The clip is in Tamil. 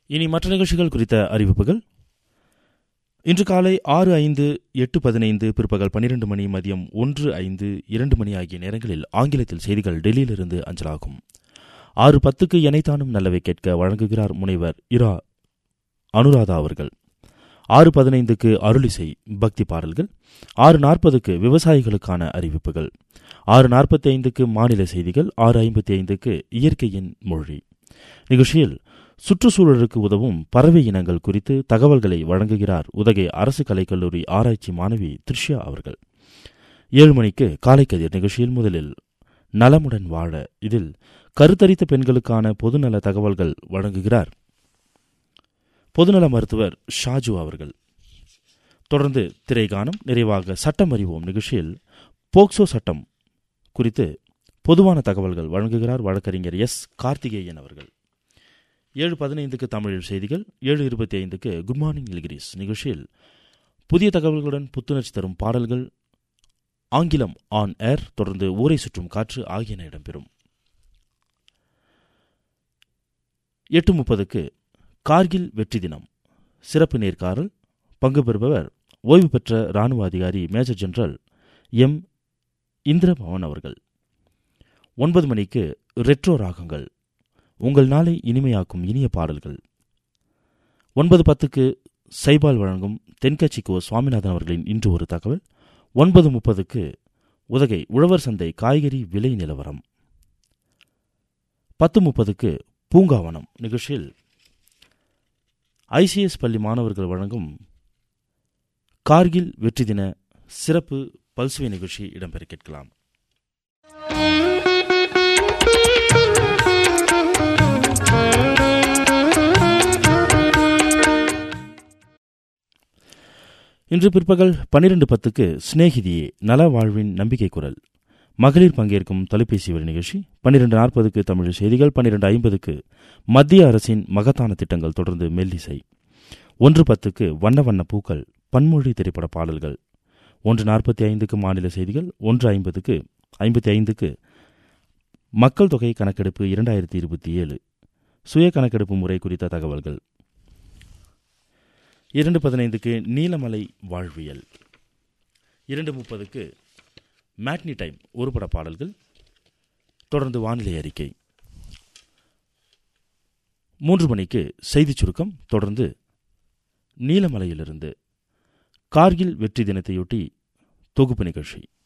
இனி மற்ற நிகழ்ச்சிகள் குறித்த அறிவிப்புகள் இன்று காலை ஆறு ஐந்து எட்டு பதினைந்து பிற்பகல் பன்னிரண்டு மணி மதியம் ஒன்று ஐந்து இரண்டு மணி ஆகிய நேரங்களில் ஆங்கிலத்தில் செய்திகள் டெல்லியிலிருந்து அஞ்சலாகும் ஆறு பத்துக்கு எனைத்தானும் நல்லவை கேட்க வழங்குகிறார் முனைவர் இரா அனுராதா அவர்கள் ஆறு பதினைந்துக்கு அருளிசை பக்தி பாடல்கள் ஆறு நாற்பதுக்கு விவசாயிகளுக்கான அறிவிப்புகள் ஆறு நாற்பத்தி ஐந்துக்கு மாநில செய்திகள் ஆறு ஐம்பத்தி ஐந்துக்கு இயற்கையின் மொழி நிகழ்ச்சியில் சுற்றுச்சூழலுக்கு உதவும் பறவை இனங்கள் குறித்து தகவல்களை வழங்குகிறார் உதகை அரசு கலைக்கல்லூரி ஆராய்ச்சி மாணவி த்ரிஷ்யா அவர்கள் ஏழு மணிக்கு காலை கதிர் நிகழ்ச்சியில் முதலில் நலமுடன் வாழ இதில் கருத்தரித்த பெண்களுக்கான பொதுநல தகவல்கள் வழங்குகிறார் பொதுநல மருத்துவர் ஷாஜு அவர்கள் தொடர்ந்து திரைகானம் நிறைவாக சட்டம் அறிவோம் நிகழ்ச்சியில் போக்சோ சட்டம் குறித்து பொதுவான தகவல்கள் வழங்குகிறார் வழக்கறிஞர் எஸ் கார்த்திகேயன் அவர்கள் ஏழு பதினைந்துக்கு தமிழில் செய்திகள் ஏழு இருபத்தி ஐந்துக்கு குட் மார்னிங் நில்கிரிஸ் நிகழ்ச்சியில் புதிய தகவல்களுடன் புத்துணர்ச்சி தரும் பாடல்கள் ஆங்கிலம் ஆன் ஏர் தொடர்ந்து ஊரை சுற்றும் காற்று ஆகியன இடம்பெறும் எட்டு முப்பதுக்கு கார்கில் வெற்றி தினம் சிறப்பு நேர்காணல் பங்கு பெறுபவர் ஓய்வு பெற்ற ராணுவ அதிகாரி மேஜர் ஜெனரல் எம் இந்திரபவன் அவர்கள் ஒன்பது மணிக்கு ரெட்ரோ ராகங்கள் உங்கள் நாளை இனிமையாக்கும் இனிய பாடல்கள் ஒன்பது பத்துக்கு சைபால் வழங்கும் தென்கட்சிக்கோ சுவாமிநாதன் அவர்களின் இன்று ஒரு தகவல் ஒன்பது முப்பதுக்கு உதகை உழவர் சந்தை காய்கறி விலை நிலவரம் பத்து முப்பதுக்கு பூங்காவனம் நிகழ்ச்சியில் ஐசிஎஸ் பள்ளி மாணவர்கள் வழங்கும் கார்கில் வெற்றி தின சிறப்பு பல்சுவை நிகழ்ச்சி இடம்பெற கேட்கலாம் இன்று பிற்பகல் பன்னிரண்டு பத்துக்கு சிநேகிதியே நல வாழ்வின் நம்பிக்கை குரல் மகளிர் பங்கேற்கும் தொலைபேசி வழி நிகழ்ச்சி பன்னிரண்டு நாற்பதுக்கு தமிழ் செய்திகள் பன்னிரண்டு ஐம்பதுக்கு மத்திய அரசின் மகத்தான திட்டங்கள் தொடர்ந்து மெல்லிசை ஒன்று பத்துக்கு வண்ண வண்ண பூக்கள் பன்மொழி திரைப்பட பாடல்கள் ஒன்று நாற்பத்தி ஐந்துக்கு மாநில செய்திகள் ஒன்று ஐம்பதுக்கு ஐம்பத்தி ஐந்துக்கு மக்கள் தொகை கணக்கெடுப்பு இரண்டாயிரத்தி இருபத்தி ஏழு சுய கணக்கெடுப்பு முறை குறித்த தகவல்கள் இரண்டு பதினைந்துக்கு நீலமலை வாழ்வியல் இரண்டு முப்பதுக்கு மேட்னி டைம் ஒரு பட பாடல்கள் தொடர்ந்து வானிலை அறிக்கை மூன்று மணிக்கு செய்திச் சுருக்கம் தொடர்ந்து நீலமலையிலிருந்து கார்கில் வெற்றி தினத்தையொட்டி தொகுப்பு நிகழ்ச்சி